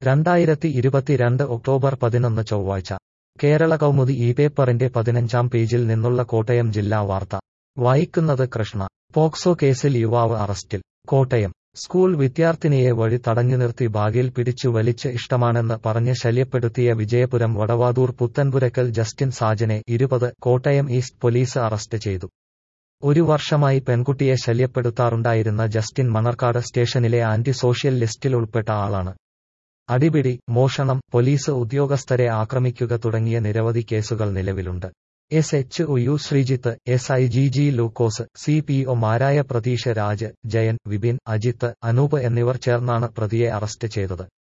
രണ്ടായിരത്തി ഇരുപത്തിരണ്ട് ഒക്ടോബർ പതിനൊന്ന് ചൊവ്വാഴ്ച കേരള കൗമുദി ഈ പേപ്പറിന്റെ പതിനഞ്ചാം പേജിൽ നിന്നുള്ള കോട്ടയം ജില്ലാ വാർത്ത വായിക്കുന്നത് കൃഷ്ണ പോക്സോ കേസിൽ യുവാവ് അറസ്റ്റിൽ കോട്ടയം സ്കൂൾ വിദ്യാർത്ഥിനിയെ വഴി തടഞ്ഞു നിർത്തി ബാഗിൽ പിടിച്ചു വലിച്ച് ഇഷ്ടമാണെന്ന് പറഞ്ഞ് ശല്യപ്പെടുത്തിയ വിജയപുരം വടവാതൂർ പുത്തൻപുരക്കൽ ജസ്റ്റിൻ സാജനെ ഇരുപത് കോട്ടയം ഈസ്റ്റ് പോലീസ് അറസ്റ്റ് ചെയ്തു ഒരു വർഷമായി പെൺകുട്ടിയെ ശല്യപ്പെടുത്താറുണ്ടായിരുന്ന ജസ്റ്റിൻ മണർക്കാട് സ്റ്റേഷനിലെ ആന്റി സോഷ്യൽ ലിസ്റ്റിൽ ഉൾപ്പെട്ട ആളാണ് അടിപിടി മോഷണം പോലീസ് ഉദ്യോഗസ്ഥരെ ആക്രമിക്കുക തുടങ്ങിയ നിരവധി കേസുകൾ നിലവിലുണ്ട് S H O Sreejith S I G G Lukose C P ഒമാരായ പ്രതീഷ് രാജ് ജയൻ വിപിൻ അജിത്ത് അനൂപ് എന്നിവർ ചേർന്നാണ് പ്രതിയെ അറസ്റ്റ് ചെയ്തത്